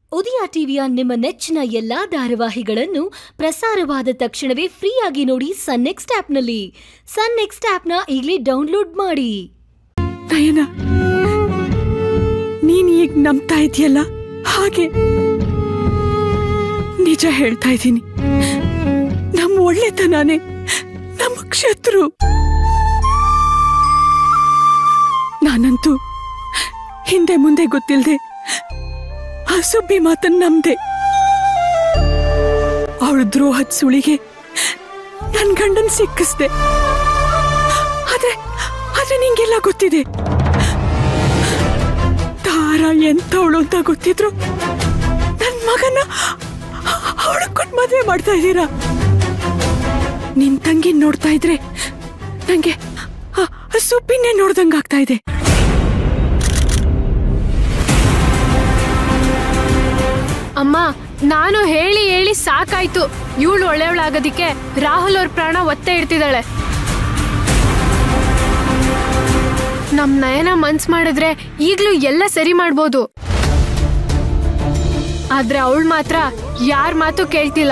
ಉದಯ ಟಿವಿಯ ನಿಮ್ಮ ನೆಚ್ಚಿನ ಎಲ್ಲಾ ಧಾರಾವಾಹಿಗಳನ್ನು ಪ್ರಸಾರವಾದ ತಕ್ಷಣವೇ ಫ್ರೀಯಾಗಿ ನೋಡಿ ಸನ್ ನೆಕ್ಸ್ಟ್ ಆಪ್ನಲ್ಲಿ ಸನ್ ನೆಕ್ಸ್ಟ್ ಆಪ್ನ ಈಗಲೇ ಡೌನ್ಲೋಡ್ ಮಾಡಿ ನಯನ ನೀನ್ ಈಗ ನಂಬ್ತಾ ಇದೆಯಲ್ಲ ಹಾಗೆ ನಿಜ ಹೇಳ್ತಾ ಇದ್ದೀನಿ ನಮ್ಮ ಒಳ್ಳೆತನಾನೇ ನಮ್ಮ ಶತ್ರು ನಾನಂತೂ ಹಿಂದೆ ಮುಂದೆ ಗೊತ್ತಿಲ್ದೆ ಆ ಸುಬ್ಬಿ ಮಾತನ್ನ ನಂಬ್ದೆ ಅವಳು ದ್ರೋಹದ ಸುಳಿಗೆ ನನ್ ಗಂಡನ್ ಸಿಕ್ಕಿಸ್ದೆ ಆದ್ರೆ ಆದ್ರೆ ನಿಂಗೆಲ್ಲ ಗೊತ್ತಿದೆ ತಾರ ಎಂತವಳು ಅಂತ ಗೊತ್ತಿದ್ರು ನನ್ ಮಗನ ಅವಳ ಕೊಟ್ಟು ಮದ್ವೆ ಮಾಡ್ತಾ ಇದ್ದೀರಾ ನಿನ್ ತಂಗಿ ನೋಡ್ತಾ ಇದ್ರೆ ನಂಗೆ ಆ- ಆ ಸುಬ್ಬಿನೇ ನೋಡ್ದಂಗ್ ಆಗ್ತಾ ಇದೆ ಅಮ್ಮ ನಾನು ಹೇಳಿ ಹೇಳಿ ಸಾಕಾಯ್ತು ಇವಳು ಒಳ್ಳೆಯವಳಾಗೋದಿಕ್ಕೆ ರಾಹುಲ್ ಅವ್ರ ಪ್ರಾಣ ಒತ್ತೆ ಇಡ್ತಿದ್ದಾಳೆ ನಮ್ ನಯನ ಮನ್ಸ್ ಮಾಡಿದ್ರೆ ಈಗ್ಲೂ ಎಲ್ಲ ಸರಿ ಮಾಡ್ಬೋದು ಆದ್ರೆ ಅವಳು ಮಾತ್ರ ಯಾರ ಮಾತು ಕೇಳ್ತಿಲ್ಲ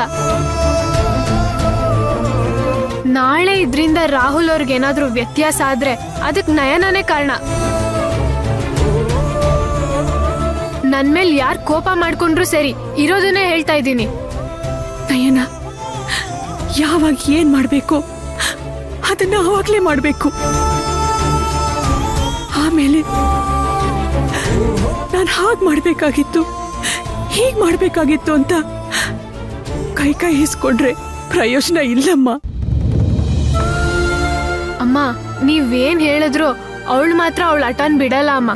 ನಾಳೆ ಇದ್ರಿಂದ ರಾಹುಲ್ ಅವ್ರಿಗೆ ಏನಾದ್ರೂ ವ್ಯತ್ಯಾಸ ಆದ್ರೆ ಅದಕ್ ನಯನನೇ ಕಾರಣ ನನ್ ಮೇಲೆ ಯಾರ್ ಕೋಪ ಮಾಡ್ಕೊಂಡ್ರು ಸರಿ ಇರೋದನ್ನೇ ಹೇಳ್ತಾ ಇದ್ದೀನಿ ನಯನ ಯಾವಾಗ ಏನ್ ಮಾಡ್ಬೇಕು ಅದನ್ನ ಅವಾಗ್ಲೇ ಮಾಡ್ಬೇಕು ಆಮೇಲೆ ನಾನು ಹಾಗ್ ಮಾಡ್ಬೇಕಾಗಿತ್ತು ಹೀಗ್ ಮಾಡ್ಬೇಕಾಗಿತ್ತು ಅಂತ ಕೈ ಕೈ ಹಿಸ್ಕೊಂಡ್ರೆ ಪ್ರಯೋಜನ ಇಲ್ಲಮ್ಮ ಅಮ್ಮ ನೀವೇನ್ ಹೇಳಿದ್ರು ಅವಳು ಮಾತ್ರ ಅವಳ ಹಠನ್ ಬಿಡಲ್ಲ ಅಮ್ಮ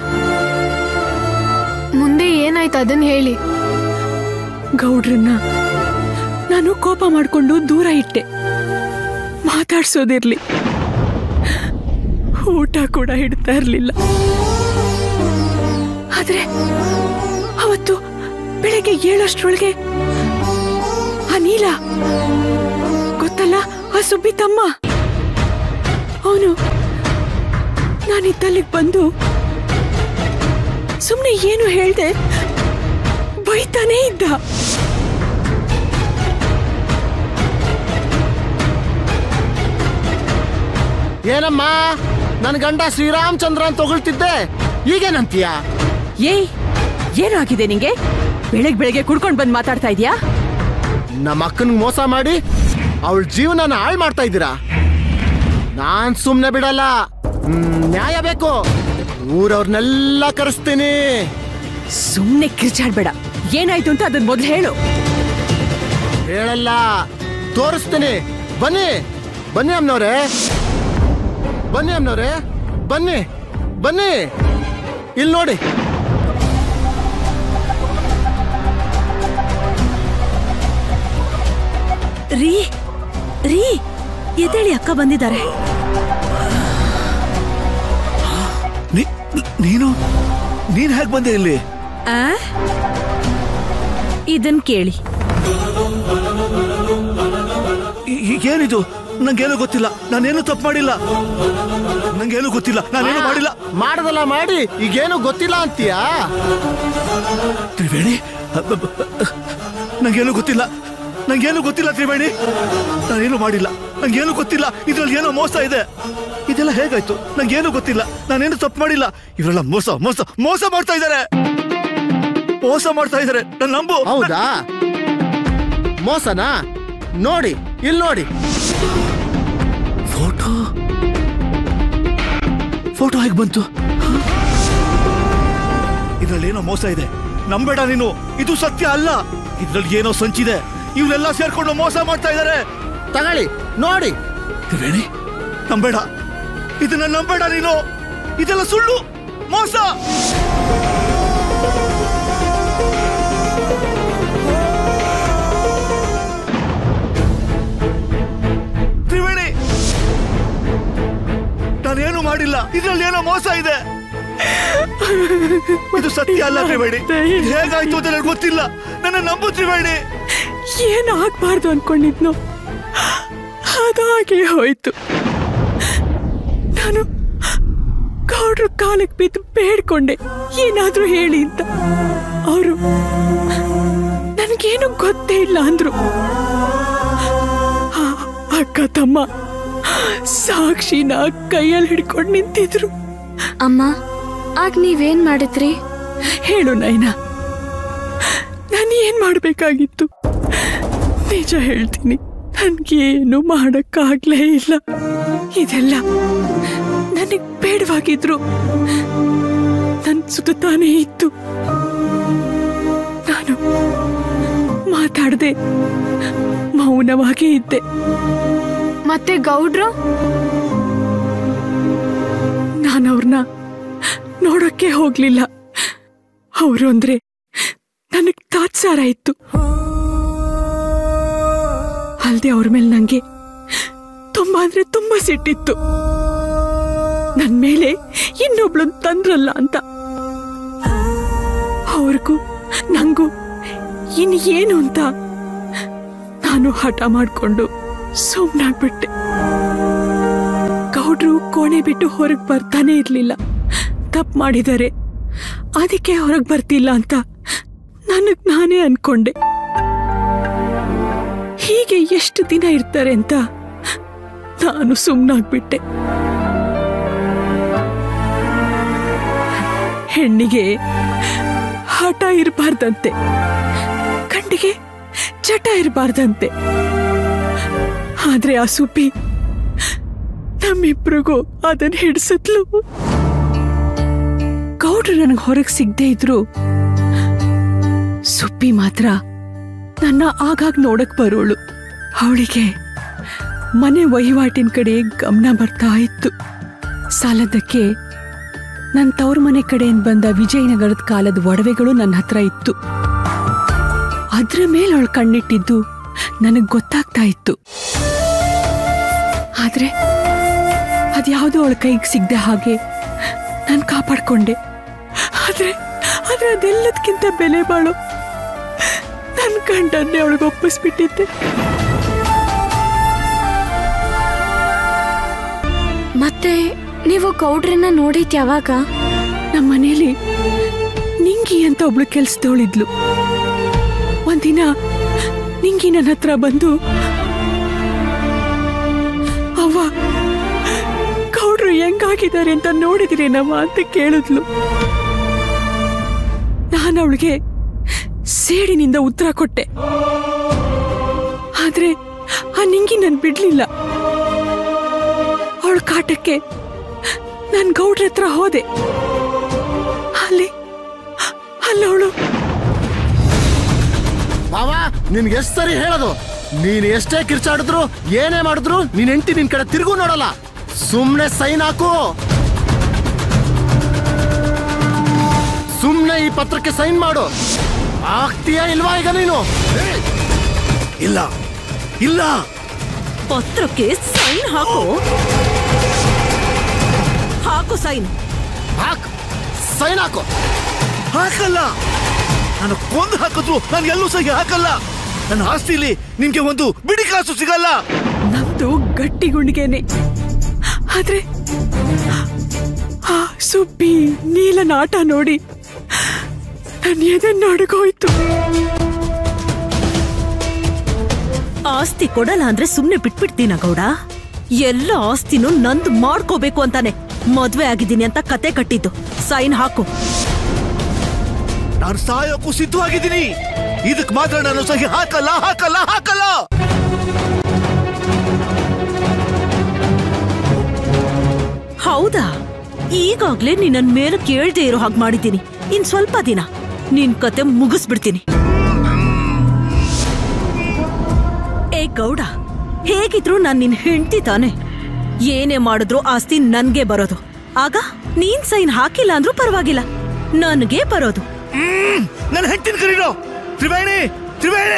ಮುಂದೆ ಏನಾಯ್ತು ಅದನ್ನ ಹೇಳಿ ಗೌಡ್ರನ್ನ ನಾನು ಕೋಪ ಮಾಡ್ಕೊಂಡು ದೂರ ಇಟ್ಟೆ ಮಾತಾಡ್ಸೋದಿರ್ಲಿ ಊಟ ಕೂಡ ಇಡ್ತಾ ಇರ್ಲಿಲ್ಲ ಆದ್ರೆ ಅವತ್ತು ಬೆಳಗ್ಗೆ ಏಳಷ್ಟ್ರೊಳಗೆ ಆ ನೀಲ ಗೊತ್ತಲ್ಲ ಆ ಸುಬ್ಬಿ ತಮ್ಮ ಅವನು ನಾನಿದ್ದಲ್ಲಿಗೆ ಬಂದು ಸುಮ್ಮನೆ ಏನು ಹೇಳ್ದೆ ಬೈತಾನೇ ಇದ್ದ ಏನಮ್ಮ ನನ್ ಗಂಡ ಶ್ರೀರಾಮಚಂದ್ರ ಅಂತ ಹೊಗಳ್ತಿದ್ದೆ ಈಗೇನಂತೀಯ ಏಯ್ ಏನಾಗಿದೆ ನಿಂಗೆ ಬೆಳಗ್ ಬೆಳಗ್ಗೆ ಕುಡ್ಕೊಂಡ್ ಬಂದ್ ಮಾತಾಡ್ತಾ ಇದೀಯಾ ನಮ್ಮ ಅಕ್ಕನಿಗೆ ಮೋಸ ಮಾಡಿ ಅವಳ ಜೀವನನ ಹಾಳು ಮಾಡ್ತಾ ಇದ್ದೀರಾ ನಾನ್ ಸುಮ್ನೆ ಬಿಡಲ್ಲ ಹ್ಮ್, ನ್ಯಾಯ ಬೇಕು ಊರವ್ರನ್ನೆಲ್ಲ ಕರೆಸ್ತೀನಿ ಸುಮ್ನೆ ಕಿರ್ಚಾಡ್ಬೇಡ ಏನಾಯ್ತು ಅಂತ ಅದನ್ ಮೊದ್ಲು ಹೇಳು ಹೇಳಲ್ಲ ತೋರಿಸ್ತೀನಿ ಬನ್ನಿ ಬನ್ನಿ ಅಮ್ಮನವ್ರೆ ಬನ್ನಿ ಅಮ್ಮನವ್ರೆ ಬನ್ನಿ ಬನ್ನಿ ಇಲ್ಲಿ ನೋಡಿ ರೀ ರೀ ಎದ್ದೇಳಿ ಅಕ್ಕ ಬಂದಿದ್ದಾರೆ ನೀ- ನೀನು ನೀನ್ ಹೇಗ್ ಬಂದೆ ಇಲ್ಲಿ ಆ? ಇದನ್ ಕೇಳಿ ಈ- ಈ- ಏನಿದು ನಂಗೇನು ಗೊತ್ತಿಲ್ಲ ನಾನೇನು ತಪ್ಪು ಮಾಡಿಲ್ಲ ನಂಗೇನು ಗೊತ್ತಿಲ್ಲ ನಾನೇನು ಮಾಡಿಲ್ಲ ಮಾಡದಲ್ಲ ಮಾಡಿ ಈಗೇನು ಗೊತ್ತಿಲ್ಲ ಅಂತೀಯಾ ತ್ರಿವೇಣಿ ಅಬ್ಬಬ್ಬ. ನಂಗೇನು ಗೊತ್ತಿಲ್ಲ ನಂಗೇನು ಗೊತ್ತಿಲ್ಲ ತ್ರಿವೇಣಿ ನಾನೇನು ಮಾಡಿಲ್ಲ ನಂಗೇನು ಗೊತ್ತಿಲ್ಲ ಇದ್ರಲ್ಲಿ ಏನೋ ಮೋಸ ಇದೆ ಇದೆಲ್ಲ ಹೇಗಾಯ್ತು ನಂಗೇನು ಗೊತ್ತಿಲ್ಲ ನಾನೇನು ತಪ್ಪು ಮಾಡಿಲ್ಲ ಇವರೆಲ್ಲ ಮೋಸ ಮೋಸ ಮೋಸ ಮಾಡ್ತಾ ಇದ್ದಾರೆ ಮೋಸ ಮಾಡ್ತಾ ಇದ್ದಾರೆ ನನ್ನ ನಂಬು ಹೌದಾ ಮೋಸನಾ ನೋಡಿ ಇಲ್ಲಿ ನೋಡಿ ಫೋಟೋ ಫೋಟೋ ಹೇಗೆ ಬಂತು ಇದ್ರಲ್ಲಿ ಏನೋ ಮೋಸ ಇದೆ ನಂಬೇಡ ನೀನು ಇದು ಸತ್ಯ ಅಲ್ಲ ಇದ್ರಲ್ಲಿ ಏನೋ ಸಂಚಿದೆ ಇವರೆಲ್ಲ ಸೇರ್ಕೊಂಡು ಮೋಸ ಮಾಡ್ತಾ ಇದ್ದಾರೆ ತಗೊಳ್ಳಿ ನೋಡಿ ತ್ರಿವೇಣಿ ನಂಬೇಡ ಇದನ್ನ ನಂಬೇಡ ನೀನು ಇದೆಲ್ಲ ಸುಳ್ಳು ಮೋಸ ತ್ರಿವೇಣಿ ನಾನೇನು ಮಾಡಿಲ್ಲ ಇದ್ರಲ್ಲಿ ಏನೋ ಮೋಸ ಇದೆ ಇದು ಸತ್ಯ ಅಲ್ಲ ತ್ರಿವೇಣಿ ಇದು ಹೇಗಾಯ್ತು ಅಂತ ನನಗೆ ಗೊತ್ತಿಲ್ಲ ನನ್ನ ನಂಬು ತ್ರಿವೇಣಿ ಏನ್ ಆಗ್ಬಾರ್ದು ಅನ್ಕೊಂಡಿದ್ನು ಹಾಗಾಗೆ ಹೋಯ್ತು ನಾನು ಗೌಡ್ರ ಕಾಲಕ್ಕೆ ಬಿದ್ದು ಬೇಡ್ಕೊಂಡೆ ಏನಾದ್ರೂ ಹೇಳಿ ಅಂತ ಅವರು ನನಗೇನು ಗೊತ್ತೇ ಇಲ್ಲ ಅಂದ್ರು ಆ, ಅಕ್ಕ ತಮ್ಮ ಸಾಕ್ಷಿನ ಕೈಯಲ್ಲಿ ಹಿಡ್ಕೊಂಡು ನಿಂತಿದ್ರು ಅಮ್ಮ ಆಗ ನೀವೇನ್ ಮಾಡಿದ್ರಿ ಹೇಳು ನೈನ ನಾನು ಏನ್ ಮಾಡ್ಬೇಕಾಗಿತ್ತು ನಿಜ ಹೇಳ್ತೀನಿ ನನ್ಗೇನು ಮಾಡಕ್ಕಾಗ್ಲೇ ಇಲ್ಲ ಇದೆಲ್ಲ ನನಗ್ ಬೇಡವಾಗಿದ್ರು ನನ್ ಸುತ್ತಾನೇ ಇತ್ತು ನಾನು ಮಾತಾಡದೆ ಮೌನವಾಗೇ ಇದ್ದೆ ಮತ್ತೆ ಗೌಡ್ರು ನಾನು ಅವ್ರನ್ನ ನೋಡಕ್ಕೆ ಹೋಗ್ಲಿಲ್ಲ ಅವರು ಅಂದ್ರೆ ನನಗ್ ತಾತ್ಸಾರ ಇತ್ತು ಅಲ್ದೆ ಅವ್ರ ಮೇಲೆ ನಂಗೆ ತುಂಬಾ ಅಂದ್ರೆ ತುಂಬಾ ಸಿಟ್ಟಿತ್ತು ನನ್ ಮೇಲೆ ಇನ್ನೊಬ್ಳು ತಂದ್ರಲ್ಲ ಅಂತ ಅವ್ರಿಗೂ ನಂಗೂ ಇನ್ ಏನು ಅಂತ ನಾನು ಹಠ ಮಾಡ್ಕೊಂಡು ಸುಮ್ನಾಗ್ಬಿಟ್ಟೆ ಗೌಡ್ರು ಕೋಣೆ ಬಿಟ್ಟು ಹೊರಗ್ ಬರ್ತಾನೆ ಇರ್ಲಿಲ್ಲ ತಪ್ಪು ಮಾಡಿದ್ದಾರೆ ಅದಕ್ಕೆ ಹೊರಗ್ ಬರ್ತಿಲ್ಲ ಅಂತ ನನಗ್ ನಾನೇ ಅನ್ಕೊಂಡೆ ಹೀಗೆ ಎಷ್ಟು ದಿನ ಇರ್ತಾರೆ ಅಂತ ನಾನು ಸುಮ್ನಾಗ್ಬಿಟ್ಟೆ ಹೆಣ್ಣಿಗೆ ಹಠ ಇರಬಾರ್ದಂತೆ ಕಣ್ಣಿಗೆ ಚಟ ಇರಬಾರ್ದಂತೆ ಆದ್ರೆ ಆ ಸುಬ್ಬಿ ನಮ್ಮಿಬ್ರಿಗೂ ಅದನ್ನ ಹಿಡಿಸಿದ್ಲು ಗೌಡ್ರು ನನಗೆ ಹೊರಗೆ ಸಿಗದೆ ಇದ್ರು ಸುಬ್ಬಿ ಮಾತ್ರ ನನ್ನ ಆಗಾಗ್ ನೋಡಕ್ ಬರೋಳು ಅವಳಿಗೆ ಮನೆ ವಹಿವಾಟಿನ ಕಡೆ ಗಮನ ಬರ್ತಾ ಇತ್ತು ಸಾಲದಕ್ಕೆ ನನ್ನ ತವ್ರ ಮನೆ ಕಡೆಯಿಂದ ಬಂದ ವಿಜಯನಗರದ ಕಾಲದ ಒಡವೆಗಳು ನನ್ನ ಹತ್ರ ಇತ್ತು ಅದ್ರ ಮೇಲೆ ಅವಳು ಕಣ್ಣಿಟ್ಟಿದ್ದು ನನಗ್ ಗೊತ್ತಾಗ್ತಾ ಇತ್ತು ಆದ್ರೆ ಅದ್ಯಾವುದೋ ಅವಳ ಕೈಗೆ ಸಿಗದೆ ಹಾಗೆ ನಾನು ಕಾಪಾಡ್ಕೊಂಡೆ ಆದ್ರೆ ಆದ್ರೆ ಅದೆಲ್ಲದಕ್ಕಿಂತ ಬೆಲೆ ಬಾಳು ನನ್ನ ಗಂಡನ್ನೇ ಅವಳಿಗೆ ಒಪ್ಪಿಸ್ಬಿಟ್ಟಿದ್ದೆ ಮತ್ತೆ ನೀವು ಗೌಡ್ರನ್ನ ನೋಡಿದ್ ಯಾವಾಗ ನಮ್ಮ ಮನೇಲಿ ನಿಂಗಿ ಅಂತ ಒಬ್ಳು ಕೆಲ್ಸದವಳಿದ್ಲು ಒಂದಿನ ನಿಂಗಿ ನನ್ನ ಹತ್ರ ಬಂದು ಅವ್ವ ಗೌಡ್ರು ಹೆಂಗಾಗಿದ್ದಾರೆ ಅಂತ ನೋಡಿದಿರೇನವ್ವ ಅಂತ ಕೇಳಿದ್ಲು ನಾನು ಅವಳಿಗೆ ಸೇಡಿನಿಂದ ಉತ್ತರ ಕೊಟ್ಟೆ ಆದ್ರೆ ಆ ನಿಂಗಿ ನನ್ ಬಿಡ್ಲಿಲ್ಲ ಅವಳ ಕಾಟಕ್ಕೆ ನಾನ್ ಗೌಡ್ರ ಹತ್ರ ಹೋದೆ ಅಲ್ಲಿ ಅಲ್ಲವಳು ಬಾವಾ ನಿನ್ಗೆ ಎಷ್ಟ್ ಸರಿ ಹೇಳೋದು ನೀನ್ ಎಷ್ಟೇ ಕಿರ್ಚಾಡಿದ್ರು ಏನೇ ಮಾಡಿದ್ರು ನೀನ್ ಹೆಂಡತಿ ನಿನ್ ಕಡೆ ತಿರುಗೂ ನೋಡಲ್ಲ ಸುಮ್ನೆ ಸೈನ್ ಹಾಕು ಸುಮ್ನೆ ಈ ಪತ್ರಕ್ಕೆ ಸೈನ್ ಮಾಡು ಆಗ್ತೀಯಾ ಇಲ್ವಾ ಈಗ ನೀನು ಇಲ್ಲ ಇಲ್ಲ ಪತ್ರಕ್ಕೆ ಸೈನ್ ಹಾಕು ಹಾಕು ಸೈನ್ ಹಾಕ್ ಸೈನ್ ಹಾಕು ಹಾಕಲ್ಲ ನಾನು ಕೊಂದು ಹಾಕಿದ್ರು ನಾನು ಎಲ್ಲೂ ಸಹ ಹಾಕಲ್ಲ ನನ್ನ ಆಸ್ತಿಲಿ ನಿಮ್ಗೆ ಒಂದು ಬಿಡಿ ಕಾಸು ಸಿಗಲ್ಲ ನಮ್ದು ಗಟ್ಟಿ ಗುಂಡಿಗೆನೆ ಆದ್ರೆ ಆ ಸುಬ್ಬಿ ನೀಲನ ಆಟ ನೋಡಿ ನನ್ನ ಎದೆ ನಡುಗೋಯ್ತು ಆಸ್ತಿ ಕೊಡಲ್ಲ ಅಂದ್ರೆ ಸುಮ್ನೆ ಬಿಟ್ಬಿಡ್ತೀನ ಗೌಡ ಎಲ್ಲ ಆಸ್ತಿನೂ ನಂದು ಮಾಡ್ಕೋಬೇಕು ಅಂತಾನೆ ಮದ್ವೆ ಆಗಿದ್ದೀನಿ ಅಂತ ಕತೆ ಕಟ್ಟಿದ್ದು ಸೈನ್ ಹಾಕು ನಾನು ಸಾಯೋಕ್ಕೂ ಸಿದ್ಧವಾಗಿದ್ದೀನಿ ಇದಕ್ ಮಾತ್ರ ನಾನು ಸಹಿ ಹಾಕಲ್ಲ ಹಾಕಲ್ಲ ಹಾಕಲ್ಲ ಹೌದಾ ಈಗಾಗ್ಲೇ ನಿನ್ನ ಮೇಲೆ ಕೇಳ್ದೆ ಇರೋ ಹಾಗೆ ಮಾಡಿದ್ದೀನಿ ಇನ್ ಸ್ವಲ್ಪ ದಿನ ನಿನ್ ಕತೆ ಮುಗಿಸ್ಬಿಡ್ತೀನಿ ಏ ಗೌಡ ಹೇಗಿದ್ರು ನಾನ್ ನಿನ್ ಹೆಂಡ್ತಿ ತಾನೆ ಏನೇ ಮಾಡಿದ್ರು ಆಸ್ತಿ ನನ್ಗೆ ಬರೋದು ಆಗ ನೀನ್ ಸೈನ್ ಹಾಕಿಲ್ಲ ಅಂದ್ರೂ ಪರವಾಗಿಲ್ಲ ನನ್ಗೆ ಬರೋದು ನನ್ನ ಹೆಂಡತಿನ ಕರೀರೋ ತ್ರಿವೇಣಿ ತ್ರಿವೇಣಿ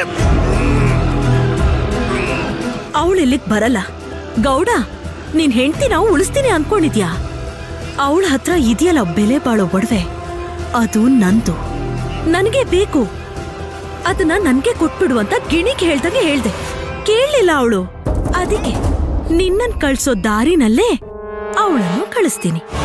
ಅವಳಿಲ್ಲಿಗ್ ಬರಲ್ಲ ಗೌಡ ನಿನ್ ಹೆಂಡ್ತಿ ನಾವು ಉಳಿಸ್ತೀನಿ ಅನ್ಕೊಂಡಿದ್ಯಾ ಅವಳ ಹತ್ರ ಇದೆಯಲ್ಲ ಬೆಲೆ ಬಾಳೋ ಒಡವೆ ಅದು ನಂದು ನನಗೆ ಬೇಕು ಅದನ್ನ ನನ್ಗೆ ಕೊಟ್ಬಿಡು ಅಂತ ಗಿಣಿಗ್ ಹೇಳ್ದಂಗೆ ಹೇಳ್ದೆ ಕೇಳಲಿಲ್ಲ ಅವಳು ಅದಕ್ಕೆ ನಿನ್ನನ್ ಕಳ್ಸೋ ದಾರಿನಲ್ಲೇ ಅವಳನ್ನು ಕಳಿಸ್ತೀನಿ